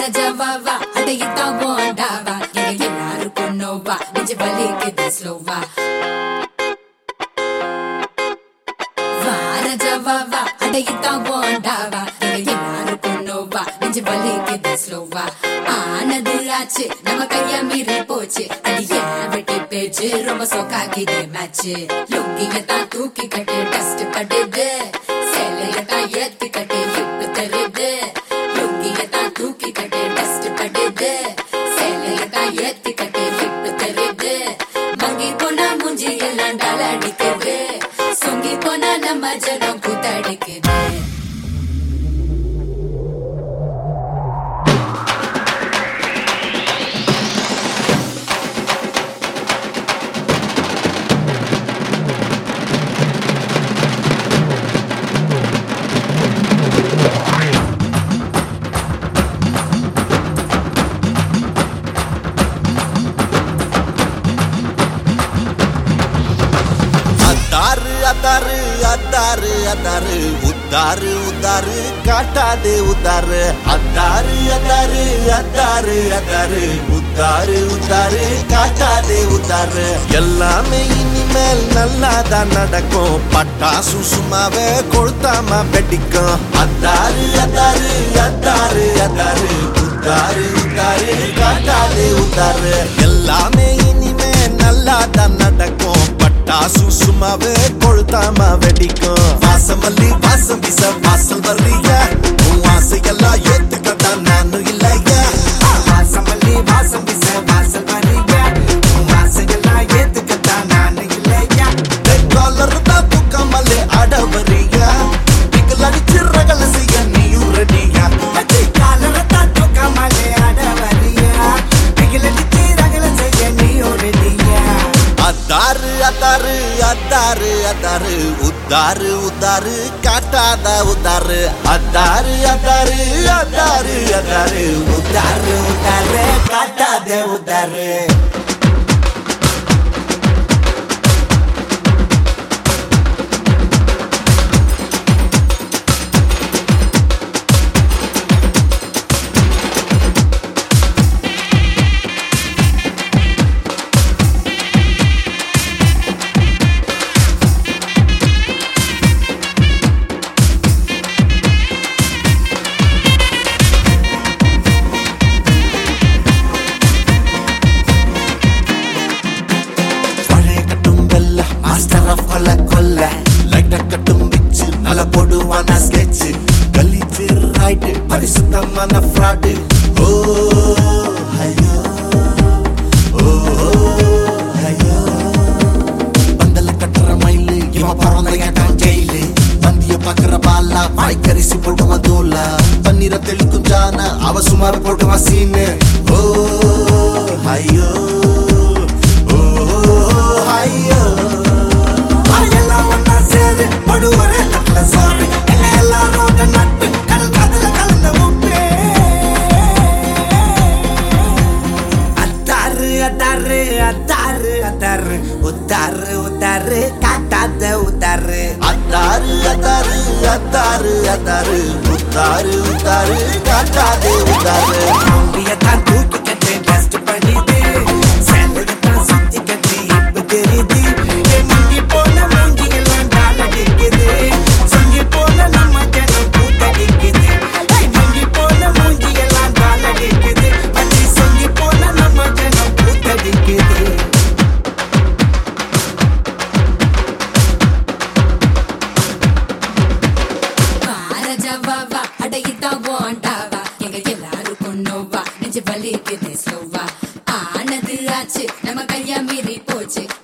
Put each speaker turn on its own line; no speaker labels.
ராஜாவா அடையித்தான் போண்டாவா எங்க எல்லாருக்கும் நோவா நெஞ்சு வலிக்குது ஸ்லோவா வா ராஜாவா அடையித்தான் போண்டாவா எங்க எல்லாருக்கும் நோவா நெஞ்சு வலிக்குது ஸ்லோவா ஆனது ஆச்சு நம்ம கைய மீறி போச்சு அது ஏன் வெட்டி பேச்சு ரொம்ப சொக்காக்கிது மேட்ச் லுங்கிய தான் தூக்கி கட்டு டஸ்ட் படுது சேலைய தான் ஏத்தி கட்டு ஹிப்பு தருது லுங்கிய தான் தூக்கி கட்டு டஸ்ட் படுது சேலைய தான் ஏத்தி கட்டு ஹிப்பு தருது மங்கி போனா மூஞ்சி எல்லாம் டால அடிக்குது சொங்கி போனா நம்ம ஜனம் கூத்தடிக்குது
அத்தாரு அத்தாரு அத்தாரு அத்தாரு உத்தாரு உத்தாரு காட்டாதே உத்தாரு அத்தாரு அத்தாரு அத்தாரு அத்தாரு உத்தாரு உத்தாரு காட்டாதே உத்தாரு எல்லாமே இனிமேல் நல்லா தான் நடக்கும் பட்டாசு சும்மாவே கொளுத்தாம வெடிக்கும் அத்தாரு அத்தாரு அத்தாரு அத்தாரு உத்தாரு உத்தாரு காட்டாதே உத்தாரு எல்லாமே இனிமே நல்லா தான் நடக்கும் பட்டாசு சும்மாவே கொளுத்தாம வெடிக்கும் வாசமல்லி வாசம் வீச வாசல் வர்றிய உன் ஆசையெல்லாம் ஏத்துக்கத்தான் நானும் இல்லையா
வாசமல்லி வாசம் வீச வாசல் வரியா உன் ஆசையெல்லாம் ஏத்துக்கத்தான் நானு இல்லையா
காலர் தான் தூக்காமலே அட வரியா பிக்கல் அடிச்சு ரகல செய்ய நீயும் ரெடியா
அச்சி காலரத்தான் தூக்காமலே அட வரியா பிகிலடிச்சு ரகல செய்ய நீ ஒருடியா
அத்தாரு அத்தாரு அத்தாரு அத்தாரு உத்தாரு உத்தாரு காட்டாத உத்தாரு அத்தாரு அத்தாரு அத்தாரு அத்தாரு
உத்தாரு உத்தாரு காட்டாதே உத்தாரு
பழைய கட்டும் வெல்ல மாஸ்டர் ஆஃப் கொல்ல கொல்ல லைட்ட கட்டும் பிச்சு நல்ல போடுவான ஸ்கெட்ச் கலீச்சு ரைட்டு பரிசுத்தமான ஃப்ராடு ஓ ஐயோ ஓ ஐயோ பந்தல கட்டுற மயிலு இவன் பிறந்த ஏட்டான் ஜெயிலு பந்திய பாக்குற பாலா வாய்க்கரிசி போட்டுவான் தூளா பன்னீரை தெளிக்கும் ஜான அவ சுமார் போட்டுவான் சீனு ஓ ஐயோ ஓ ஐயோ
வாயெல்லாம் ஒண்ணா சேரு படுவரே நல்ல சாரு எங்க எல்லாரும் ஒண்ணு நட்டு கடல் காதுல கலந்த உப்பு அத்தாரு அத்தாரு அத்தாரு அத்தாரு உத்தாரு உத்தாரு காட்டாத உத்தாரு
அத்தாரு அத்தாரு அத்தாரு அத்தாரு உத்தாரு உத்தாரு காட்டாதே உத்தாரு
அம்பியத்தான் தூக்கி கட்டு டஸ்ட் பண்ணிது சேலையத்தான் சுத்தி கட்டி இப்ப தெரியுது என் முங்கி போன மூங்கி எல்லாம் டாலடிக்குது சொங்கி போன நம்ம ஜனம் கூத்தடிக்குது ஐ, முங்கி போன மூங்கி எல்லாம் டாலடிக்குது பத்தி சொங்கி போன நம்ம ஜனம் கூத்தடிக்குது
ராஜாவா அடையித்தான் போண்டாவா எங்க எல்லாருக்கும் நோவா நெஞ்சு வலிக்குது ஸ்லோவா ஆனது ஆச்சு நம்ம கையா மீறி போச்சு